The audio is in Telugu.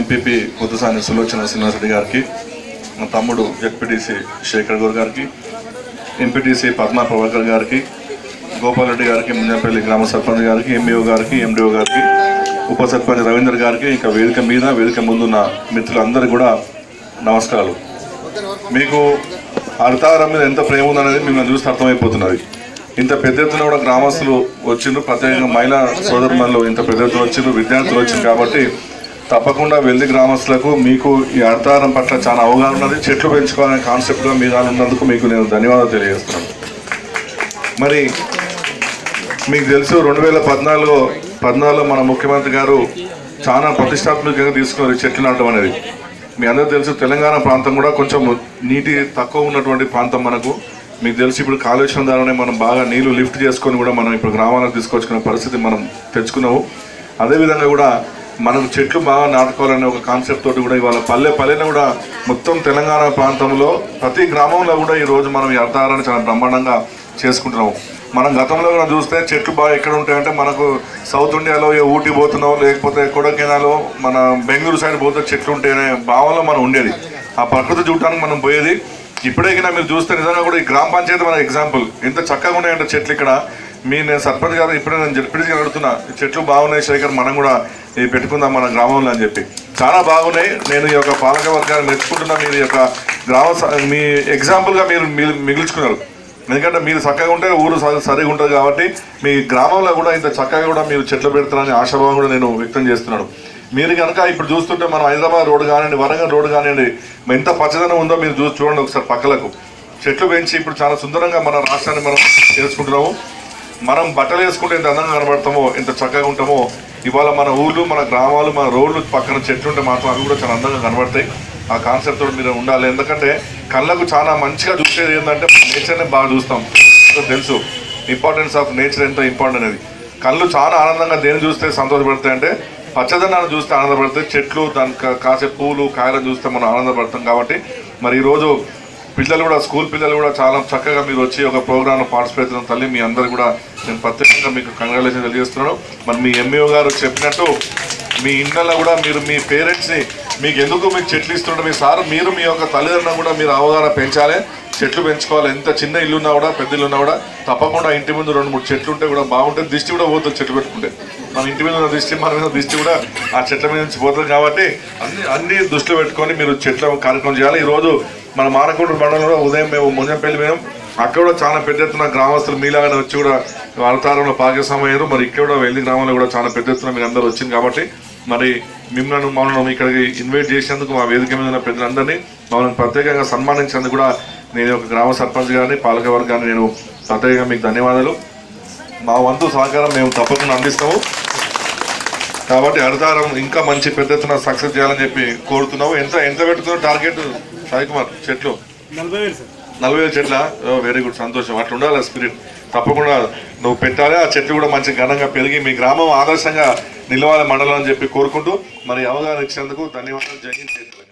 ఎంపీపీ పొద్దుసాని సులోచన శ్రీనివాసరెడ్డి గారికి మా తమ్ముడు జడ్పీటీసీ శేఖర్ గౌర్ గారికి ఎంపీటీసీ పద్మా ప్రభాకర్ గారికి గోపాల్ రెడ్డి గారికి ముంజంపల్లి గ్రామ సర్పంచ్ గారికి ఎంఈఓ గారికి ఎండిఓ గారికి ఉప సర్పంచ్ రవీందర్ గారికి ఇంకా వేదిక మీద వేదిక ముందున్న మిత్రులందరికీ కూడా నమస్కారాలు మీకు అర్థారం మీద ఎంత ప్రేమ ఉందనేది మిమ్మల్ని చూస్తే అర్థమైపోతున్నది ఇంత పెద్ద ఎత్తున కూడా గ్రామస్తులు వచ్చిండ్రు ప్రత్యేకంగా మహిళా సోదరుమణులు ఇంత పెద్ద ఎత్తున వచ్చిండ్రు విద్యార్థులు వచ్చిండ్రు కాబట్టి తప్పకుండా వెల్లి గ్రామస్తులకు మీకు ఈ అర్థారం పట్ల చాలా అవగాహన ఉన్నది చెట్లు పెంచుకోవాలనే కాన్సెప్ట్గా మీ దాని ఉన్నందుకు మీకు నేను ధన్యవాదాలు తెలియజేస్తున్నాను మరి మీకు తెలుసు రెండు వేల పద్నాలుగు పద్నాలుగులో మన ముఖ్యమంత్రి గారు చాలా ప్రతిష్టాత్మకంగా తీసుకున్నారు ఈ చెట్లు నాటడం అనేది మీ అందరూ తెలుసు తెలంగాణ ప్రాంతం కూడా కొంచెం నీటి తక్కువ ఉన్నటువంటి ప్రాంతం మనకు మీకు తెలిసి ఇప్పుడు కాళేశ్వరం ద్వారానే మనం బాగా నీళ్లు లిఫ్ట్ చేసుకొని కూడా మనం ఇప్పుడు గ్రామాలకు తీసుకొచ్చుకునే పరిస్థితి మనం తెచ్చుకున్నాము అదేవిధంగా కూడా మనకు చెట్లు బాగా నాటుకోవాలనే ఒక కాన్సెప్ట్ తోటి కూడా ఇవాళ పల్లె పల్లెని కూడా మొత్తం తెలంగాణ ప్రాంతంలో ప్రతి గ్రామంలో కూడా ఈ రోజు మనం ఈ అర్థారాన్ని చాలా బ్రహ్మాండంగా చేసుకుంటున్నాము మనం గతంలో కూడా చూస్తే చెట్లు బాగా ఎక్కడ ఉంటాయంటే మనకు సౌత్ ఇండియాలో ఏ ఊటీ పోతున్నాం లేకపోతే కొడకెనాలో మన బెంగళూరు సైడ్ పోతే చెట్లు ఉంటాయనే భావనలో మనం ఉండేది ఆ ప్రకృతి చూడటానికి మనం పోయేది ఇప్పుడే కింద మీరు చూస్తే నిజంగా కూడా ఈ గ్రామ పంచాయతీ మన ఎగ్జాంపుల్ ఎంత చక్కగా ఉన్నాయంటే చెట్లు ఇక్కడ మీ నేను సర్పంచ్ గారు ఇప్పుడే నేను జడ్పీడీ గారు అడుగుతున్నా ఈ చెట్లు బాగున్నాయి శేఖర్ మనం కూడా ఇవి పెట్టుకుందాం మన గ్రామంలో అని చెప్పి చాలా బాగున్నాయి నేను ఈ యొక్క పాలక వర్గాన్ని మెచ్చుకుంటున్నా మీరు ఈ యొక్క గ్రామ స- మీ ఎగ్జాంపుల్గా మీరు మిగిల్- మిగిల్చుకున్నారు ఎందుకంటే మీరు చక్కగా ఉంటే ఊరు స- సరిగా ఉంటుంది కాబట్టి మీ గ్రామంలో కూడా ఇంత చక్కగా కూడా మీరు చెట్లు పెడతారని ఆశాభావం కూడా నేను వ్యక్తం చేస్తున్నాను మీరు కనుక ఇప్పుడు చూస్తుంటే మనం హైదరాబాద్ రోడ్డు కానివ్వండి వరంగల్ రోడ్డు కానివ్వండి ఎంత పచ్చదనం ఉందో మీరు చూసి చూడండి ఒకసారి పక్కలకు చెట్లు పెంచి ఇప్పుడు చాలా సుందరంగా మన రాష్ట్రాన్ని మనం చేసుకుంటున్నాము మనం బట్టలు వేసుకుంటే ఎంత అందంగా కనబడతామో ఎంత చక్కగా ఉంటామో ఇవాళ మన ఊర్లు మన గ్రామాలు మన రోడ్లు పక్కన చెట్లు ఉంటే మాత్రం అవి కూడా చాలా అందంగా కనబడతాయి ఆ కాన్సెప్ట్ తోటి మీరు ఉండాలి ఎందుకంటే కళ్ళకు చాలా మంచిగా చూసేది ఏంటంటే నేచర్ని బాగా చూస్తాం సో తెలుసు ఇంపార్టెన్స్ ఆఫ్ నేచర్ ఎంత ఇంపార్టెంట్ అనేది కళ్ళు చాలా ఆనందంగా దేని చూస్తే సంతోషపడతాయి అంటే పచ్చదనాన్ని చూస్తే ఆనందపడతాయి చెట్లు దాని కా- కాసే పూలు కాయలను చూస్తే మనం ఆనందపడతాం కాబట్టి మరి ఈరోజు పిల్లలు కూడా స్కూల్ పిల్లలు కూడా చాలా చక్కగా మీరు వచ్చి ఒక ప్రోగ్రామ్లో పార్టిసిపేట్ చేసిన తల్లి మీ అందరు కూడా నేను ప్రత్యేకంగా మీకు కంగ్రాచులేషన్ తెలియజేస్తున్నాను మరి మీ ఎంఈఓ గారు చెప్పినట్టు మీ ఇంట్లో కూడా మీరు మీ పేరెంట్స్ని మీకు ఎందుకు మీకు చెట్లు ఇస్తుంటే మీ సార్ మీరు మీ యొక్క తల్లిదండ్రులను కూడా మీరు అవగాహన పెంచాలి చెట్లు పెంచుకోవాలి ఎంత చిన్న ఇల్లు ఉన్నా కూడా పెద్ద ఇల్లు ఉన్నా కూడా తప్పకుండా ఇంటి ముందు రెండు మూడు చెట్లు ఉంటే కూడా బాగుంటుంది దిష్టి కూడా పోతుంది చెట్లు పెట్టుకుంటే మన ఇంటి మీద ఉన్న దిష్టి మన మీద దిష్టి కూడా ఆ చెట్ల మీద నుంచి పోతుంది కాబట్టి అన్ని అన్ని దృష్టిలో పెట్టుకొని మీరు చెట్ల కార్యక్రమం చేయాలి ఈరోజు మన మానకొండ మండలంలో ఉదయం మేము ముంజంపల్లి మేము అక్కడ కూడా చాలా పెద్ద ఎత్తున గ్రామస్తులు మీలాగానే వచ్చి కూడా అవతారంలో భాగస్వామ్యం అయ్యారు మరి ఇక్కడ కూడా వెళ్ళి గ్రామంలో కూడా చాలా పెద్ద ఎత్తున మీరు అందరూ వచ్చింది కాబట్టి మరి మిమ్మల్ని మమ్మల్ని ఇక్కడికి ఇన్వైట్ చేసినందుకు మా వేదిక మీద ఉన్న పెద్దలందరినీ మమ్మల్ని ప్రత్యేకంగా సన్మానించినందుకు కూడా నేను ఒక గ్రామ సర్పంచ్ గారిని పాలక వర్గాన్ని నేను ప్రత్యేకంగా మీకు ధన్యవాదాలు మా వంతు సహకారం మేము తప్పకుండా అందిస్తాము కాబట్టి అర్థారం ఇంకా మంచి పెద్ద ఎత్తున సక్సెస్ చేయాలని చెప్పి కోరుతున్నాము ఎంత ఎంత పెడుతున్నావు టార్గెట్ సాయి కుమార్ చెట్లు నలభై వేలు సార్ నలభై వేల చెట్ల వెరీ గుడ్ సంతోషం అట్లా ఉండాలి స్పిరిట్ తప్పకుండా నువ్వు పెట్టాలి ఆ చెట్లు కూడా మంచి ఘనంగా పెరిగి మీ గ్రామం ఆదర్శంగా నిలవాలి మండలం అని చెప్పి కోరుకుంటూ మరి అవగాహన ఇచ్చినందుకు ధన్యవాదాలు జై హింద్ జై తెలంగాణ.